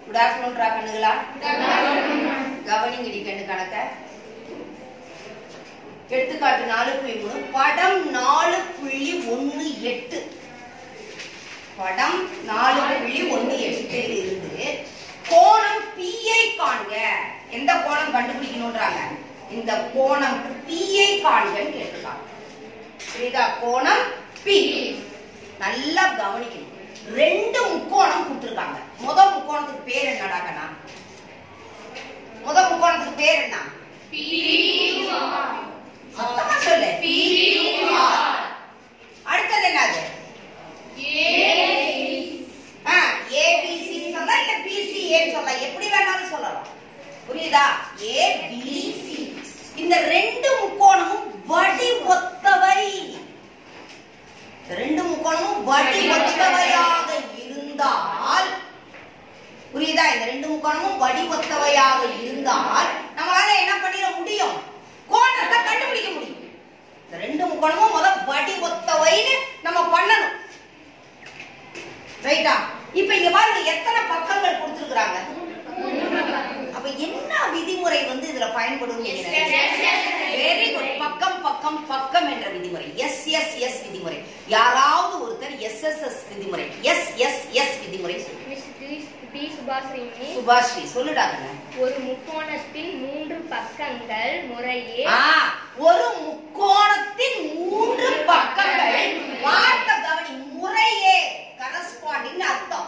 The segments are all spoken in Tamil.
குட் ஆஃப்டர்நூன் ட்ரா கண்ணுகளா கவனிங்கடி கண்ணு கணக்க எடுத்துக்காட்டு நாலு புள்ளி மூணு படம் நாலு புள்ளி ஒன்னு எட்டு படம் நாலு புள்ளி ஒன்னு எட்டில் இருந்து கோணம் பிஐ காண்க எந்த கோணம் கண்டுபிடிக்கணும்ன்றாங்க இந்த கோணம் பிஐ காண்கன்னு கேட்டிருக்காங்க புரியுதா கோணம் பி நல்லா கவனிக்கணும் ரெண்டு முக்கோணம் கொடுத்துருக்காங்க முத முக்கோணத்துக்கு பேர் என்னடா கண்ணா முத முக்கோணத்துக்கு பேர் என்ன சத்தமா சொல்லு அடுத்தது என்னது ஆ, ABC ன்னு சொல்லலாம், இல்ல BCA ன்னு சொல்லலாம். எப்படி வேணாலும் சொல்லலாம். புரியுதா ABC. இந்த ரெண்டு முக்கோணமும் வடி ஒத்தவை இந்த ரெண்டு முக்கோணமும் வடி ஒத்தவையாக இருந்தால் புரியுதா இந்த ரெண்டு முக்கோணமும் வடி ஒத்தவையாக இருந்தால் நம்மளால என்ன பண்ணிட முடியும் கோணத்தை கண்டுபிடிக்க முடியும் இந்த ரெண்டு முக்கோணமும் முத வடி ஒத்தவைன்னு நம்ம பண்ணணும் ரைட்டா இப்ப இங்க பாருங்க எத்தனை பக்கங்கள் கொடுத்திருக்காங்க அப்ப என்ன விதிமுறை வந்து இதுல பயன்படும் வெரி குட் பக்கம் பக்கம் பக்கம் என்ற விதிமுறை எஸ் எஸ் எஸ் விதிமுறை யாராவது ஒருத்தர் எஸ் எஸ் எஸ் விதிமுறை எஸ் எஸ் எஸ் விதிமுறை சொல்லு மிஸ் டி- டி சுபாஸ்ரீனி சுபாஸ்ரீ சொல்லுடாங்க ஒரு முக்கோணத்தின் மூன்று பக்கங்கள் முறையே ஆ, ஒரு முக்கோணத்தின் மூன்று பக்கங்கள் வார்த்தை கவனி முறையே கரஸ்பாண்டிங் அர்த்தம்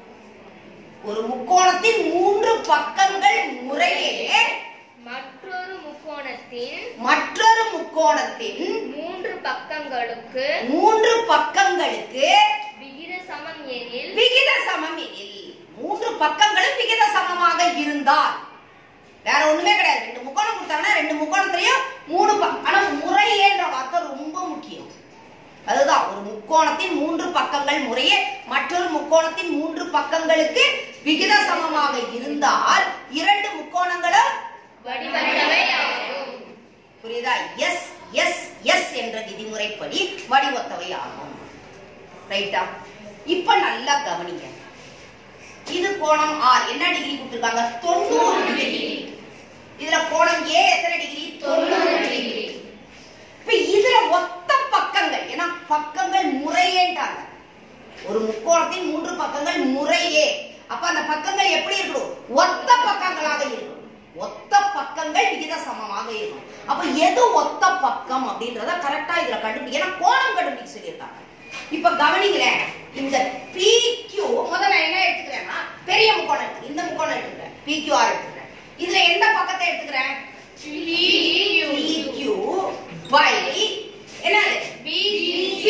ஒரு முக்கோணத்தின் மூன்று பக்கங்கள் முறையே மற்றொரு முக்கோணத்தின் மற்றொரு முக்கோணத்தின் மூன்று பக்கங்களுக்கு மூன்று பக்கங்களுக்கு விகித சமம் எனில் விகித சமம் எனில் மூன்று பக்கங்களும் விகித சமமாக இருந்தால் வேற ஒண்ணுமே கிடையாது ரெண்டு முக்கோணம் கொடுத்தாங்கன்னா ரெண்டு முக்கோணத்திலையும் மூணு ப- ஆனா முறையேன்ற வார்த்தை ரொம்ப முக்கியம் அதுதான் ஒரு முக்கோணத்தின் மூன்று பக்கங்கள் முறையே மற்றொரு முக்கோணத்தின் மூன்று பக்கங்களுக்கு விகித சமமாக இருந்தால் இரண்டு முக்கோணங்களும் வடிவத்தவை ஆகும் புரியுதா எஸ் எஸ் எஸ் என்ற விதிமுறைப்படி வடிவத்தவை ஆகும் ரைட்டா இப்ப நல்லா கவனிங்க இது கோணம் ஆர் என்ன டிகிரி கொடுத்திருக்காங்க தொண்ணூறு டிகிரி இதுல கோணம் ஏ எத்தனை டிகிரி தொண்ணூறு டிகிரி இப்ப இதுல ஒத்த பக்கங்கள் ஏன்னா பக்கங்கள் முறையேன்றாங்க ஒரு முக்கோணத்தின் மூன்று பக்கங்கள் முறையே அப்ப அந்த பக்கங்கள் எப்படி இருக்கணும் ஒத்த பக்கங்களாக இருக்கணும் ஒத்த பக்கங்கள் விகித சமமாக இருக்கணும் அப்ப எது ஒத்த பக்கம் அப்படின்றத கரெக்டா இதுல கண்டுபிடி ஏன்னா கோணம் கண்டுபிடிக்க சொல்லியிருக்காங்க இப்ப கவனிங்களேன் இந்த PQ முதல்ல நான் என்ன எடுத்துக்கிறேன்னா பெரிய முக்கோணம் எடுத்துக்கிறேன் இந்த முக்கோணம் எடுத்துக்கிறேன் PQR எடுத்துக்கிறேன் இதுல எந்த பக்கத்தை எடுத்துக்கிறேன் PQ by என்னது BC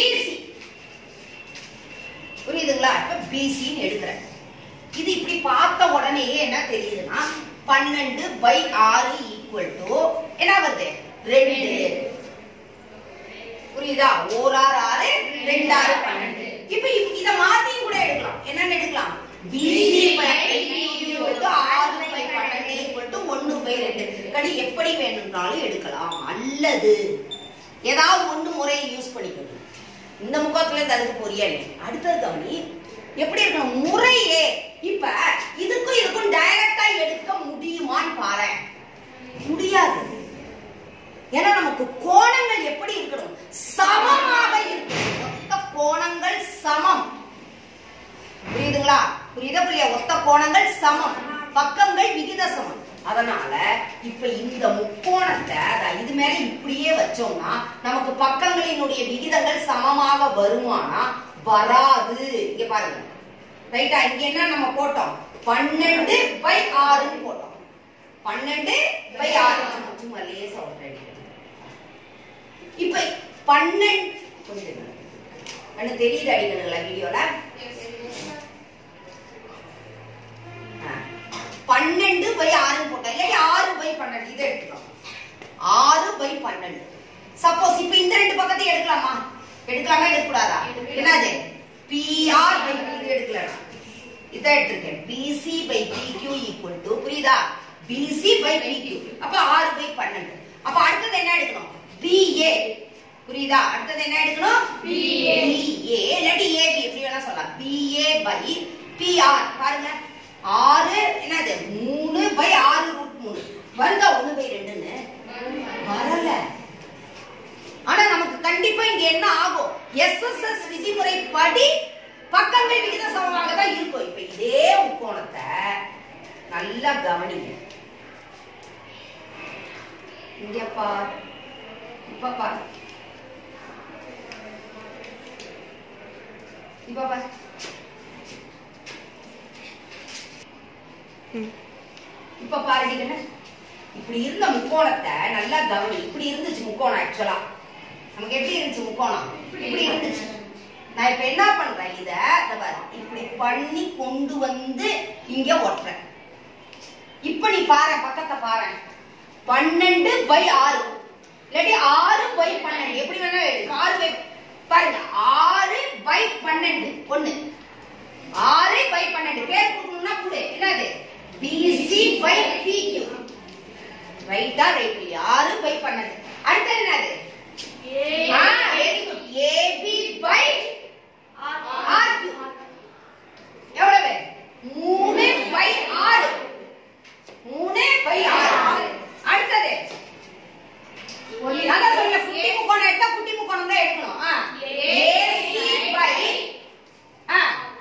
புரியுதுங்களா இப்ப பிசின்னு எடுக்கிறேன் இது இப்படி பார்த்த உடனேயே என்ன தெரியுதுன்னா பன்னெண்டு பை ஆறு ஈக்குவல் டு என்ன வருது ரெண்டு புரியுதா ஓர் ஆறு ஆறு ரெண்டு ஆறு பன்னெண்டு இப்ப இப்- இத மாத்தியும் கூட எடுக்கலாம் என்னன்னு எடுக்கலாம் பிசி பை ஈக்குவல் டு ஆறு பை பன்னெண்டு ஈக்குவல் டு ஒன்னு பை ரெண்டு கடி எப்படி வேணும்னாலும் எடுக்கலாம் அல்லது ஏதாவது ஒண்ணு முறையை யூஸ் பண்ணிக்கணும் இந்த முகத்துல இருந்து அதுக்கு பொரியல் அடுத்தது கவனி எப்படி இருக்கணும் முறையே இப்ப இதுக்கும் இதுக்கும் டைரக்டா எடுக்க முடியுமான்னு பாரு முடியாது ஏன்னா நமக்கு கோணங்கள் எப்படி இருக்கணும் சமமாக இருக்கணும் ஒத்த கோணங்கள் சமம் புரியுதுங்களா புரியுதா புரியா ஒத்த கோணங்கள் சமம் பக்கங்கள் விகித சமம் அதனால இப்ப இந்த முக்கோணத்தை அத இது மேல இப்படியே வச்சோம்னா நமக்கு பக்கங்களினுடைய விகிதங்கள் சமமாக வருமானா வராது இங்க பாருங்க ரைட்டா இங்க என்ன நம்ம போட்டோம் பன்னெண்டு பை ஆறுன்னு போட்டோம் பன்னெண்டு பை ஆறு சும்மா சும்மா லேசா ஒற்றை அடிக்கிறது. இப்ப பன்னெண்டு கொஞ்சம் இருங்க. அண்ணு தெரியுது அடிக்கணுங்களா வீடியோல ஆ. பன்னெண்டு பை ஆறு போட்டா இல்லாட்டி ஆறு பை பன்னெண்டு இதை எடுத்துக்கலாம் ஆறு பை பன்னெண்டு சப்போஸ் இப்ப இந்த ரெண்டு பக்கத்தையும் எடுக்கலாமா எடுக்கலாமா எடுக்கக்கூடாதா என்னது பிஆர் பை இது எடுக்கலாம் இதை எடுத்திருக்கேன் PC by PQ equal to புரியுதா பிசி பை பிக்யூ அப்ப ஆறு பை பன்னெண்டு அப்ப அடுத்தது என்ன எடுக்கணும் பிஏ புரியுதா அடுத்தது என்ன எடுக்கணும் பிஏ இல்லாட்டி ஏபி எப்படி வேணா சொல்லலாம் பிஏ பை பிஆர் பாருங்க ஆறு வருதா ஒண்ணு பை ரெண்டுன்னு வரல ஆனா நமக்கு கண்டிப்பா இங்க என்ன ஆகும் எஸ்எஸ்எஸ் விதிமுறை படி பக்கங்கள் விகித சமமாக தான் இருக்கும் இப்ப இதே முக்கோணத்தை நல்லா கவனிங்க இங்க பார் இப்ப பார் இப்ப பார் இப்ப பாருங்க கண்ணு. இப்படி இருந்த முக்கோணத்தை நல்லா கவனி இப்படி இருந்துச்சு முக்கோணம் ஆக்சுவலா நமக்கு எப்படி இருந்துச்சு முக்கோணம் இப்படி இருந்துச்சு நான் இப்ப என்ன பண்றேன் இத இத பாரு, இப்படி பண்ணி கொண்டு வந்து இங்க ஒட்டுறேன் இப்ப நீ பாரு பக்கத்தை பாரு பன்னெண்டு பை ஆறு இல்லாட்டி ஆறு பை பன்னெண்டு எப்படி வேணா எழுது ஆறு பை பாருங்க ஆறு பை பன்னெண்டு ஒண்ணு ஆறு பை பன்னெண்டு பேர் கொடுக்கணும்னா கொடு என்னது பிசி பை பிக்யூ ரைட்டா ரைட் இல்லையா ஆறு பை பன்னெண்டு அடுத்து என்னது ஆ very good AB by RQ எவ்வளவு மூணு பை ஆறு மூணு பை ஆறு அடுத்தது நல்லா சொல்லுங்க குட்டி முக்கோணம் எடுத்தா குட்டி முக்கோணம் தான் எடுக்கணும் ஆ ஏசி பை ஆ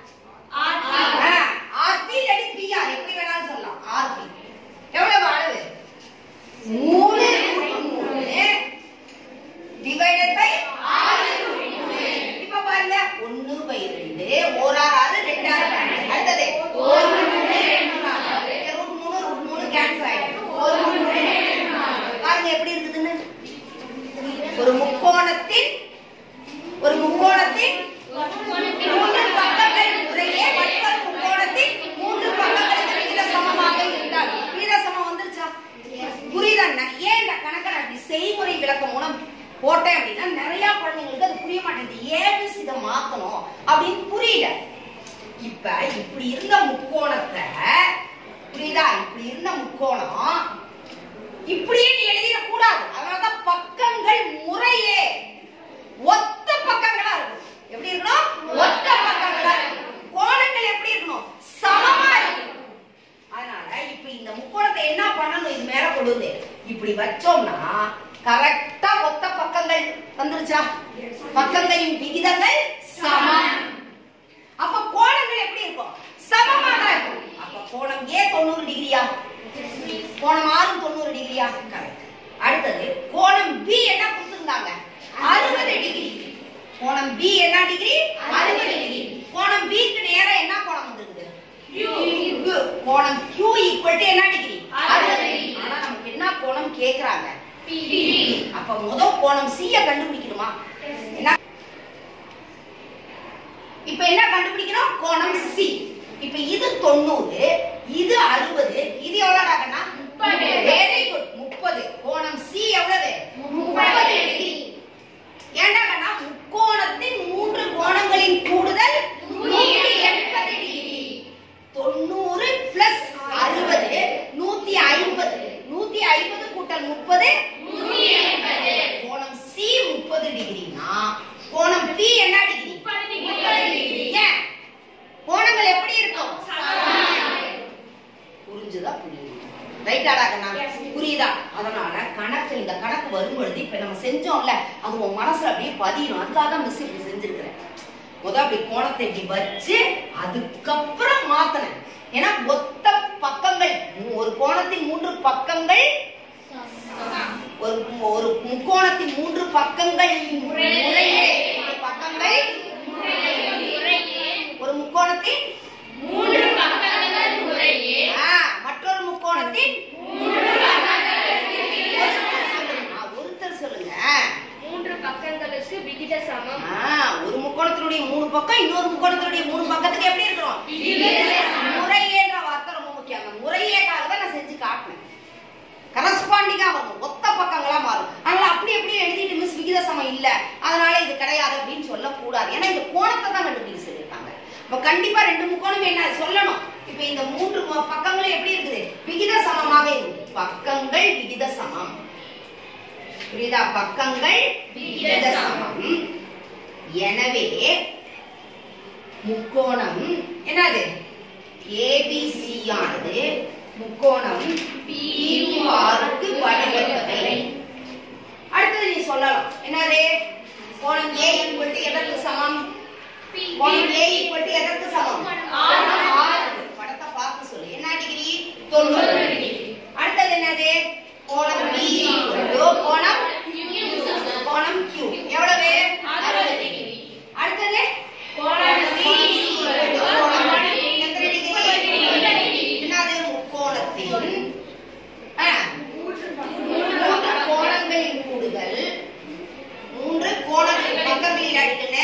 ஆர்பி இல்லாட்டி பிஆர் எப்படி வேணாலும் சொல்லலாம் ஆர்பி எவ்வளவு அளவு மூணு root மூணு டிவைடட் பை ஆறு root மூணு. இப்ப பாருங்க ஒண்ணு பை ரெண்டு ஓர் ஆறு ஆறு ரெண்டு ஆறு பன்னெண்டு. அடுத்தது ஒரு மூணு ரெண்டு நாலு ரூட் மூணு ரூட் மூணு கேன்சல் ஆயிடும் ஒரு மூணு ரெண்டு நாலு. பாருங்க எப்படி இருக்குதுன்னு ஒரு முக்கோணத்தின் ஒரு முக்கோணத்தின் மூன்று பக்கங்கள் முறையே மற்றொரு முக்கோணத்தின் மூன்று பக்கங்களுக்கு விகித சமமாக இருந்தால் விகித சமம் வந்துருச்சா புரியுதா நான் ஏன் இந்த கணக்கை நான் இப்படி செய்முறை விளக்கம் மூலம் போட்டேன் அப்படின்னா நிறைய குழந்தைங்களுக்கு அது புரிய மாட்டேங்குது ஏன் மிஸ் இதை மாத்தணும் அப்படின்னு புரியல இப்ப இப்படி இருந்த முக்கோணத்தை புரியுதா இப்படி இருந்த முக்கோணம் இப்படியே நீ எழுதிட கூடாது அதனாலதான் பக்கங்கள் முறையே ஒத்த பக்கங்களா இருக்கும் எப்படி இருக்கணும் ஒத்த பக்கங்களா இருக்கணும் கோணங்கள் எப்படி இருக்கணும் சமமா இருக்கணும் அதனால இப்ப இந்த முக்கோணத்தை என்ன பண்ணணும் இது மேல கொண்டு வந்து இப்படி வச்சோம்னா கரெக்டா ஒத்த பக்கங்கள் வந்துருச்சா பக்கங்களின் விகிதங்கள் சமம் அப்ப கோணங்கள் எப்படி இருக்கும் சமமா தான் இருக்கும் அப்ப கோணம் ஏ தொண்ணூறு டிகிரியா கோணம் ஆறு தொண்ணூறு டிகிரியா கரெக்ட் அடுத்தது கோணம் பி என்ன கொடுத்திருந்தாங்க அறுபது டிகிரி கோணம் பி என்ன டிகிரி அறுபது டிகிரி கோணம் B க்கு நேரா என்ன கோணம் வந்திருக்குது Q. கோணம் Q ஈக்குவல் டு என்ன டிகிரி அறுபது டிகிரி ஆனா நமக்கு என்ன கோணம் கேக்குறாங்க அப்ப முதல் கோணம் C ய கண்டுபிடிக்கணுமா என்ன இப்ப என்ன கண்டுபிடிக்கணும் கோணம் சி இப்ப இது தொண்ணூறு இது அறுபது இது எவ்வளவு ஆகனா முப்பது. வெரி குட் முப்பது கோணம் சி எவ்வளவு முப்பது டிகிரி ஏன்டா கண்ணா முக்கோணத்தின் மூன்று கோணங்களின் கூடுதல் நூற்றி எண்பது டிகிரி தொண்ணூறு பிளஸ் அறுபது நூத்தி ஐம்பது நூத்தி ஐம்பது கூட்டல் முப்பது கோணம் சி முப்பது டிகிரினா கோணம் பி என்ன டிகிரி ஏன் கோணங்கள் எப்படி இருக்கும் புரிஞ்சுதா புரியுது ரைட்டாடா கண்ணா Yes. புரியுதா அதனால கணக்கு இந்த கணக்கு வரும் பொழுது இப்ப நம்ம செஞ்சோம்ல அது உன் மனசுல அப்படியே பதியணும் அதுக்காக தான் மிஸ் இப்படி செஞ்சிருக்கிறேன் முத அப்படி கோணத்தை இப்படி வச்சு அதுக்கப்புறம் மாத்தினேன் ஏன்னா ஒத்த பக்கங்கள் மூ- ஒரு கோணத்தின் மூன்று பக்கங்கள் ஒரு ஒரு முக்கோணத்தின் மூன்று பக்கங்கள் முறையே மூன்று பக்கங்கள் ஒரு முக்கோணத்தின் ஆ, மற்றொரு முக்கோணத்தின் ஆ, ஒருத்தர் சொல்லுங்க மூன்று பக்கங்களுக்கு விகித சமம் ஆ, ஒரு முக்கோணத்தினுடைய மூணு பக்கம் இன்னொரு முக்கோணத்தினுடைய மூணு பக்கத்துக்கு எப்படி இருக்கணும் முறையேன்ற வார்த்தை ரொம்ப முக்கியம் அந்த முறையேக்காக தான் நான் செஞ்சு காட்டினேன் கரஸ்பாண்டிங்கா வரும் ஒத்த பக்கங்களா மாறும் அதனால அப்படி அப்படியே எழுதிட்டு மிஸ் விகித சமம் இல்ல அதனால இது கிடையாது அப்படின்னு சொல்லக்கூடாது ஏன்னா இந்த கோணத்தை தான் கண்டுபிடிக்க சொல்லியிருக்காங்க அப்ப கண்டிப்பா ரெண்டு முக்கோணம் என்ன சொல்லணும் இப்ப இந்த மூன்று மு- பக்கங்களும் எப்படி இருக்குது விகித சமமாக இருக்குது பக்கங்கள் விகித சமம் புரியுதா பக்கங்கள் விகித சமம் எனவே முக்கோணம் என்னது ஏபிசி ஆனது முக்கோணம் PQR எதற்கு சமம் கோணம் A equal to எதற்கு சமம் ஆறு. ஆறு. படத்தை பார்த்து சொல்லு என்ன டிகிரி தொண்ணூறு அடுத்தது என்னது கோணம் B equal to கோணம் கோணம் Q எவ்வளவு அறுபது அடுத்தது கோணம் C equal to கோணம் எத்தனை டிகிரி என்னது முக்கோணத்தின் ஆ, மூன்று கோணங்களின் கூடுதல் மூன்று கோணங்களின் பக்கங்களில் அடிக்கல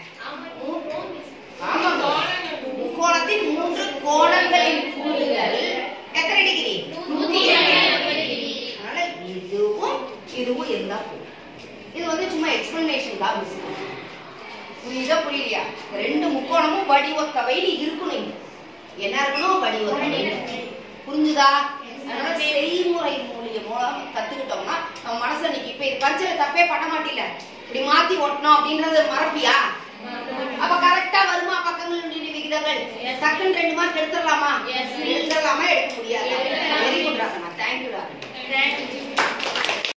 ஆமாங்க முக்கோணத்தின் மூன்று கோணங்களின் கூடுதல் எத்தனை டிகிரி நூத்தி அதனால இதுவும் இதுவும் இருந்தா போதும் இது வந்து சும்மா எக்ஸ்பிளனேஷன் தான் மிஸ் புரியுதா புரியலையா இந்த ரெண்டு முக்கோணமும் வடிவத்தவைன்னு இருக்கணும் இங்க. என்ன இருக்கணும் வடிவத்தவை புரிஞ்சுதா அதனால செய்முறை மூலியம் மூலம் கத்துக்கிட்டோம்னா நம்ம மனசுல நிக்க இப்ப இது பரிச்சையில தப்பே பண்ண மாட்டில இப்படி மாத்தி ஓட்டணும் அப்படின்றத மறப்பியா